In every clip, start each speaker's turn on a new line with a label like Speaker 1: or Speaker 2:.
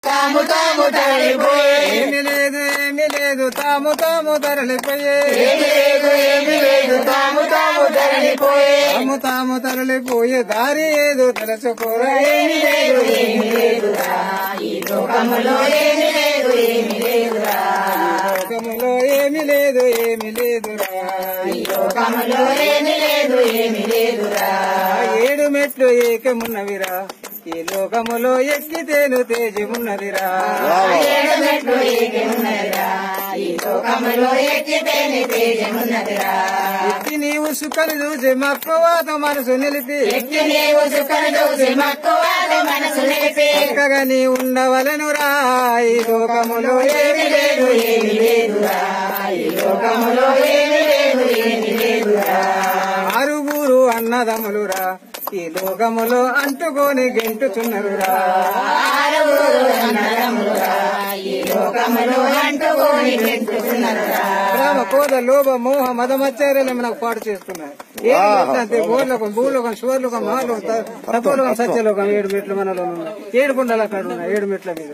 Speaker 1: తాము తాము తరలిపోయే
Speaker 2: ఏమి లేదు ఏమి లేదు తాము తాము తరలిపోయే
Speaker 1: ఏమి లేదు ఏమి లేదు తాము తాము తరలిపోయే
Speaker 2: తాము తాము తరలిపోయే దారి ఏదో తెలుసుకోరా
Speaker 1: ఏమి లేదు ఏమి లేదురా ఈ లోకములో ఏమి లేదు ఏమి లేదురా
Speaker 2: లోకములో ఏమి లేదు ఏమి లేదురా
Speaker 1: ఈ లోకములో ఏమి లేదు ఏమి లేదురా
Speaker 2: ఏడు మెట్లు ఏకమున్నవిరా ఈ లోకములో ఎక్కితేను తేజమున్నదిరా
Speaker 1: ఏడు మెట్లు ఏకి ఉన్నదిరా ఈ లోకములో ఎక్కితేనే తేజమున్నదిరా
Speaker 2: ఎక్కి నీవు సుఖను చూసి మక్కువాత మనసు నిలిపి
Speaker 1: ఎక్కి నీవు సుఖను చూసి మక్కువాది మనసు నిలిపి
Speaker 2: చక్కగా నీ ఉండవలెనురా ఈ లోకములో
Speaker 1: ఏమి లేదు ఏమి లేదురా ఈ లోకములో ఏమి లేదు ఏమి లేదురా
Speaker 2: ఆరుగురు అన్నదమ్ములురా ఈ లోకములో అంటుకొని గెంటుచున్నరురా
Speaker 1: ఆరుగురు అన్నదమ్ములురా ఈ లోకములో అంటుకొని పెట్టుకున్నారురా
Speaker 2: రామ కోద లోభ మోహ మదమచ్చార్యలు మనకు పాటు చేస్తున్నాయి ఏడు భూలోకం భూలోకం శివర్లోకం మహాలోకం తత్వలోకం సత్యలోకం ఏడు మెట్లు మనలో ఉన్నాయి ఏడు కుండలు అక్కడ ఉన్నాయి ఏడు మెట్ల మీద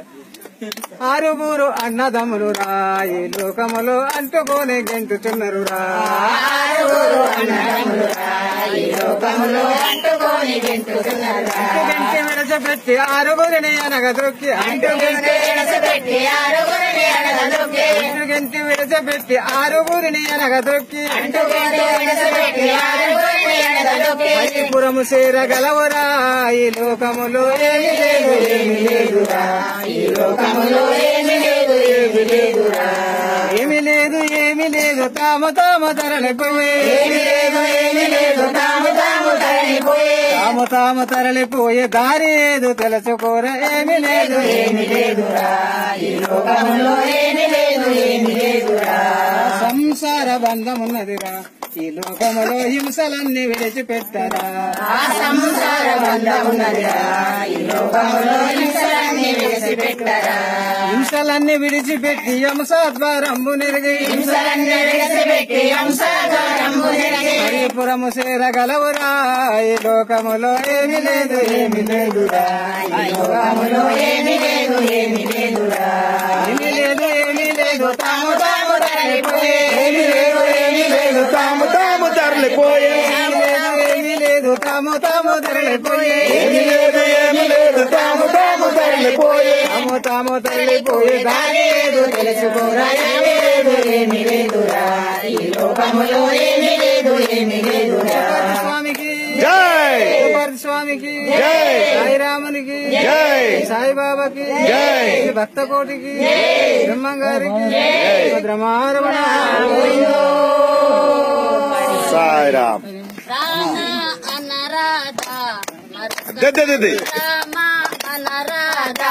Speaker 2: ఆరుగురు అన్నదమ్ములు రా ఈ లోకములో అంటుకొని గెంటుచున్నారు రా
Speaker 1: ఆరుగురు అన్నదమ్ములురా ఈ లోకములో అంటుకొని పెట్టుకున్నారురా
Speaker 2: గంటి విడచపెట్టి ఆరుగురిని అనగ దొక్కి
Speaker 1: అంటుకుంటే ఎడసపెట్టి ఆరుగురిని అనగదొక్కి
Speaker 2: గంటి విడచపెట్టి ఆరుగురిని అనగ దొక్కి
Speaker 1: అంటుకుంటే ఎడసపెట్టి ఆరుగురిని అనగదొక్కి
Speaker 2: పురము చేరగలవరా ఈ లోకములో ఏమి లేదు ఏమి లేదురా
Speaker 1: ఈ లోకములో ఏమి లేదు ఏమి లేదురా
Speaker 2: ఏమి లేదు ఏమి లేదు తాము తాము తరలిపోయే
Speaker 1: ఏమి లేదు ఏమి లేదు తాము తాము తరలిపోయే
Speaker 2: తాము తాము తరలిపోయే దారి ఏదు తెలుసుకోరా ఏమి లేదు
Speaker 1: ఏమి లేదురా ఈ లోకములో ఏమి లేదు ఏమి లేదురా
Speaker 2: సంసార బంధమున్నదిరా ఈ లోకములో హింసలన్నీ విడిచిపెట్టరా
Speaker 1: ఆ సంసార బంధమున్నదిరా ఈ లోకములో హింసలన్నీ విడిచిపెట్టరా
Speaker 2: హింసలన్నీ విడిచిపెట్టి హింసాద్వారంబు నిరిగి
Speaker 1: హింసలన్నీ విడిచిపెట్టి హంసాగారంబు నిలిగి
Speaker 2: హరిపురము చేరగలవురా ఈ లోకములో ఏమి లేదు ఏమి లేదురా
Speaker 1: ఈ లోకములో ఏమి లేదు ఏమి లేదురా
Speaker 2: ఏమి లేదు ఏమి లేదు తాము తాము తరలిపోయే
Speaker 1: ఏమి లేదు ఏమి లేదు తాము తాము తరలిపోయే
Speaker 2: ఏమి లేదు ఏమి లేదు తాము తాము తరలిపోయే
Speaker 1: ఏమి లేదు ఏమి లేదు తాము తాము తరలిపోయే
Speaker 2: తాము తాము తరలిపోయే దారి
Speaker 1: లేదు తెలుసుకోరా ఏమి లేదు ఏమి లేదురా ఈ లోకములో ఏమి లేదు ఏమి లేదురా
Speaker 2: స్వామికి
Speaker 3: జై
Speaker 2: పార్వతి స్వామికి
Speaker 3: జై.
Speaker 2: సాయిరామునికి
Speaker 3: జై.
Speaker 2: సాయిబాబాకి
Speaker 3: జై.
Speaker 2: భక్త కోటికి బ్రహ్మంగారికి భద్రమారమణ
Speaker 3: సాయిరామ్
Speaker 4: రామ అనరాధ
Speaker 3: దిద్ది
Speaker 4: రామ అనరాధ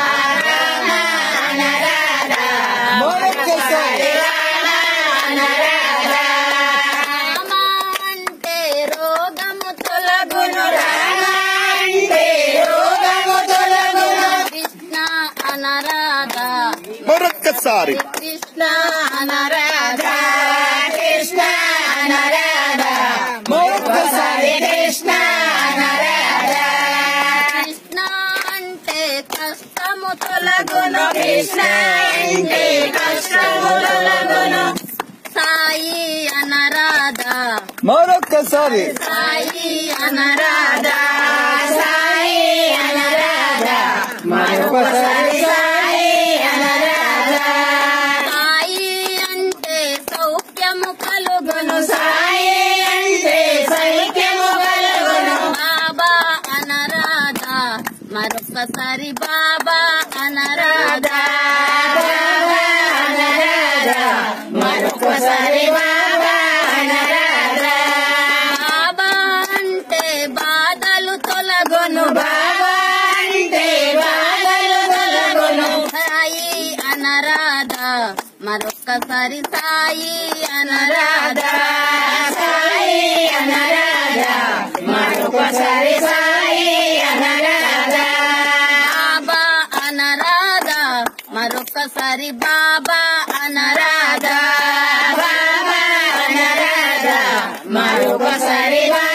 Speaker 4: రామ అంటే రోగము తొలగును రామ అంటే రోగము తొలగును కృష్ణ అనరాధ
Speaker 3: మరొక్కసారి
Speaker 4: కృష్ణ అనరాధ
Speaker 1: కృష్ణ అనరాధ మరొకసారి కృష్ణ అనరాధ
Speaker 4: కృష్ణ అంటే కష్టము తొలగును
Speaker 1: కృష్ణ అంటే కష్టము తొలగును
Speaker 4: సాయి అనరాధ
Speaker 3: మరొక్కసారి
Speaker 4: సాయి అనరాధ
Speaker 1: సాయి అనరాధ మరొకసారి సాయి అనరాధ
Speaker 4: సాయి అంటే సౌఖ్యము కలుగును
Speaker 1: సాయి అంటే సైక్యము కలుగును
Speaker 4: బాబా అనరాధ మరొకసారి బాబా అనరాధ
Speaker 1: బాబా అనరాధ మరొకసారి బాబా అనరాధ
Speaker 4: బాబా అంటే బాధలు తొలగును
Speaker 1: బాబా అంటే బాధలు తొలగును
Speaker 4: సాయి అనరాధ మరొక్కసారి సాయి అనరాధ
Speaker 1: సాయి అనరాధ మరొకసారి సాయి అనరాధ
Speaker 4: బాబా అనరాధ మరొక్కసారి బాబా అనరాధ
Speaker 1: బాబా అనరాధ మరొకసారి బాబా